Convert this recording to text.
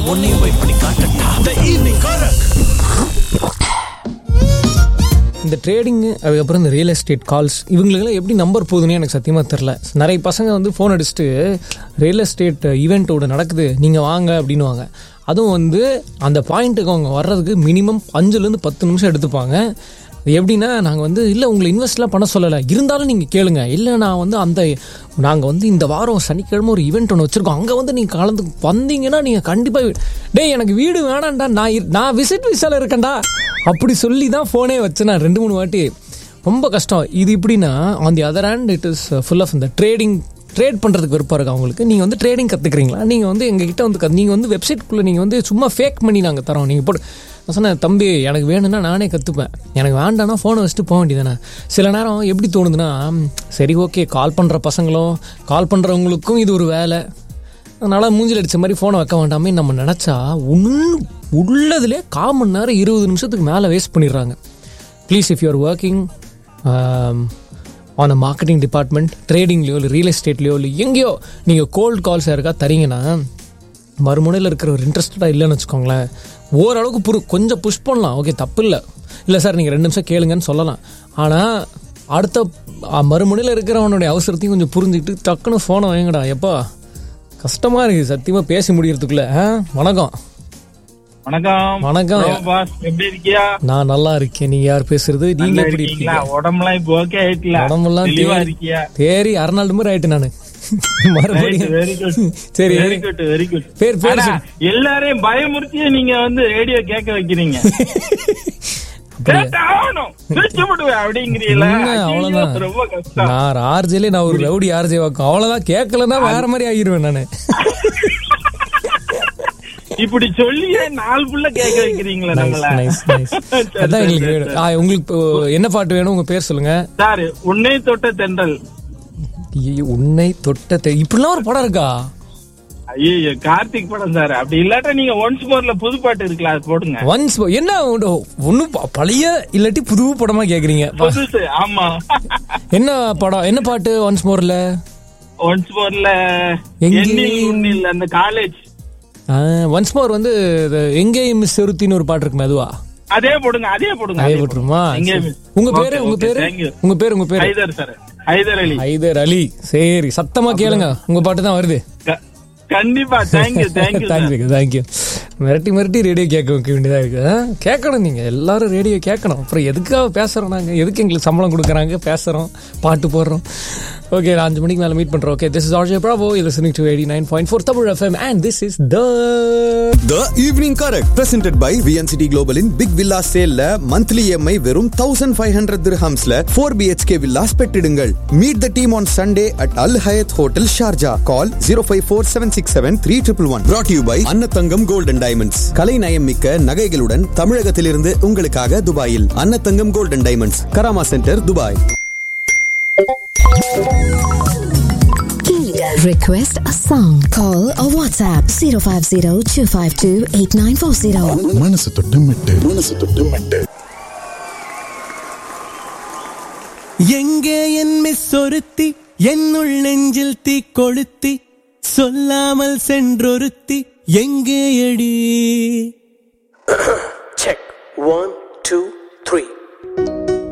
உன்னையும் போய் பண்ணி காட்டட்டா த ஈவினிங் கரக் இந்த ட்ரேடிங்கு அதுக்கப்புறம் இந்த ரியல் எஸ்டேட் கால்ஸ் இவங்களுக்கெல்லாம் எப்படி நம்பர் போகுதுன்னு எனக்கு சத்தியமாக தெரில நிறைய பசங்க வந்து ஃபோன் அடிச்சுட்டு ரியல் எஸ்டேட் ஈவெண்ட்டோட நடக்குது நீங்கள் வாங்க அப்படின்னுவாங்க அதுவும் வந்து அந்த பாயிண்ட்டுக்கு அவங்க வர்றதுக்கு மினிமம் அஞ்சுலேருந்து பத்து நிமிஷம் எடுத்துப்பாங்க அது எப்படின்னா நாங்கள் வந்து இல்லை உங்களை இன்வெஸ்ட்லாம் பண்ண சொல்லலை இருந்தாலும் நீங்கள் கேளுங்க இல்லை நான் வந்து அந்த நாங்கள் வந்து இந்த வாரம் சனிக்கிழமை ஒரு ஈவெண்ட் ஒன்று வச்சுருக்கோம் அங்கே வந்து நீங்கள் கலந்து வந்தீங்கன்னா நீங்கள் கண்டிப்பாக டேய் எனக்கு வீடு வேணாம்டா நான் இரு- நான் விசிட் விசால இருக்கேன்டா அப்படி சொல்லி தான் ஃபோனே வச்சேன் நான் ரெண்டு மூணு வாட்டி ரொம்ப கஷ்டம் இது இப்படின்னா on the other hand it is full of இந்த ட்ரேடிங் ட்ரேட் பண்ணுறதுக்கு விருப்பம் இருக்கு அவங்களுக்கு நீங்கள் வந்து ட்ரேடிங் கற்றுக்குறீங்களா நீங்கள் வந்து எங்ககிட்ட வந்து கத் நீங்கள் வந்து வெப்சைட்குள்ளே நீங்கள் வந்து சும்மா ஃபேக் பண்ணி நாங்கள் தரோம் நீங்கள் போட்டு நான் சொன்னேன் தம்பி எனக்கு வேணும்னா நானே கற்றுப்பேன் எனக்கு வேண்டாம்னா ஃபோனை வச்சுட்டு போக வேண்டியதானே சில நேரம் எப்படி தோணுதுன்னா ம், சரி ஓகே கால் பண்ணுற பசங்களும் கால் பண்ணுறவங்களுக்கும் இது ஒரு வேலை அதனால் மூஞ்சில் அடித்த மாதிரி ஃபோனை வைக்க வேண்டாமே நம்ம நினச்சா ஒன்று உள்ளதுலே கால் மணி நேரம் இருபது நிமிஷத்துக்கு மேலே வேஸ்ட் பண்ணிடுறாங்க please if you're working on a marketing department ட்ரேடிங்லேயோ இல்லை ரியல் எஸ்டேட்லேயோ இல்லை எங்கேயோ நீங்கள் கோல்ட் கால்ஸ் யாருக்கா தரீங்கன்னா மறுமுனையில் இருக்கிற ஒரு இன்ட்ரெஸ்டடாக இல்லைன்னு வச்சுக்கோங்களேன் ஓரளவுக்கு புரு கொஞ்சம் புஷ் பண்ணலாம் ஓகே தப்பு இல்லை இல்லை சார் நீங்கள் ரெண்டு நிமிஷம் கேளுங்கன்னு சொல்லலாம் ஆனால் அடுத்த அ, மறுமுனையில் இருக்கிறவனுடைய அவசரத்தையும் கொஞ்சம் புரிஞ்சுக்கிட்டு டக்குன்னு ஃபோனை வாங்கடா எப்பா கஷ்டமாக இருக்குது சத்தியமாக பேசி முடியறதுக்குள்ள ஆ வணக்கம் வணக்கம் வணக்கம். Hello, boss. எப்படி இருக்கியா நான் நல்லா இருக்கேன் நீங்க யார் பேசுறது நீங்க நல்லா எப்படி இருக்கீங்களா இருக்கீங்க உடம்புலாம் இப்போ ஓகே ஆயிட்டல உடம்பெல்லாம் தெளிவா தேறி இருக்கியா தேறி அரை மாதிரி ஆயிட்டு நானு மறுபடியும் வெரி குட் சரி வெரி குட் வெரி குட் பேர் பேர் சொல்லு. எல்லாரையும் பயமுறுத்தி நீங்க வந்து ரேடியோ கேட்க வைக்கிறீங்க கேட்டாகணும் சுவிட்ச் போடுவேன் அப்படிங்கிறீங்களா என்ன, ஐயோ, அவ்வளவுதான். ரொம்ப கஷ்டம் நான் ஆர்ஜேலே நான் ஒரு ரவுடி ஆர்ஜே வாக்கும் அவ்வளவுதான் கேட்கலன்னா வேற மாதிரி ஆகிருவேன் நானு இப்படி சொல்லியே நாள் ஃபுல்ல கேட்க வைக்கிறீங்களா நம்மள நைஸ் நைஸ் அதான் எங்களுக்கு வேணும் ஆ, உங்களுக்கு இப்போ என்ன பாட்டு வேணும் உங்க பேர் சொல்லுங்க சார் உன்னை தொட்ட தென்றல் ஐயோ, உன்னை தொட்ட தெ- இப்படிலாம் ஒரு படம் இருக்கா ஐயோ கார்த்திக் படம் சார் அப்படி இல்லாட்டா நீங்க ஒன்ஸ் மோர்ல புது பாட்டு இருக்குல்ல அது போடுங்க ஒன்ஸ் என்ன ஒன்னும் பழைய இல்லாட்டி புது படமா கேக்குறீங்க புதுசு ஆமா என்ன படம் என்ன பாட்டு ஒன்ஸ் மோர்ல ஒன்ஸ் மோர்ல எங்கே? எண்ணில் உன்னில் அந்த காலேஜ் ஒன்ஸ் மோர் வந்து இது எங்கேயும் மிஸ் செருத்தின்னு ஒரு பாட்டு இருக்குமே அதுவா அதே போடுங்க அதே போடுங்க அதே அதே போட்டுருமா போடுங்க. எங்கே சரி. miss? உங்க Okay, பேரு உங்க okay, பேரு thank you. உங்க பேரு உங்க பேரு ஹைதர் சார் ஹைதர் அலி ஹைதர் அலி சரி சத்தமா கேளுங்க உங்க பாட்டு தான் வருது க- கண்டிப்பா தேங்க்யூ தேங்க்யூ தேங்க்யூ தேங்க்யூ மிரட்டி மிரட்டி ரேடியோ கேட்க வைக்க வேண்டியதா இருக்கு ஆ? கேட்கணும் நீங்க எல்லாரும் ரேடியோ கேட்கணும் அப்புறம் எதுக்காக பேசுறோம் நாங்க எதுக்கு எங்களுக்கு சம்பளம் கொடுக்குறாங்க பேசுறோம் பாட்டு போடுறோம் ஓகே நான் அஞ்சு மணிக்கு மேல மீட் பண்றோம் okay this is RJ bravo இது listening to eighty nine point four Tamil FM and this is the The Evening Correct presented by VNCT Global in Big Villa Sale ல monthly EMI வெறும் 1500 dirhamsல 4 BHK villas பெற்றிடுங்கள் Meet the team on Sunday at Al Hayat Hotel Sharjah call 0547673111 brought to you by அன்னத்தங்கம் Gold and Diamonds கலை நயம் மிக்க நகைகளுடன் தமிழகத்திலிருந்து உங்களுக்காக துபாயில் Annathangam Gold and Diamonds Karama centre Dubai Request a song. Call or WhatsApp 050 252 8940. மனசு தொட்டு மெட்டு மனசு தொட்டு மெட்டு எங்கே என் மிஸ் ஒருத்தி என்னுள் நெஞ்சில் தீ கொளுத்தி சொல்லாமல் சென்றொருத்தி எங்கே அடி Check. One, two,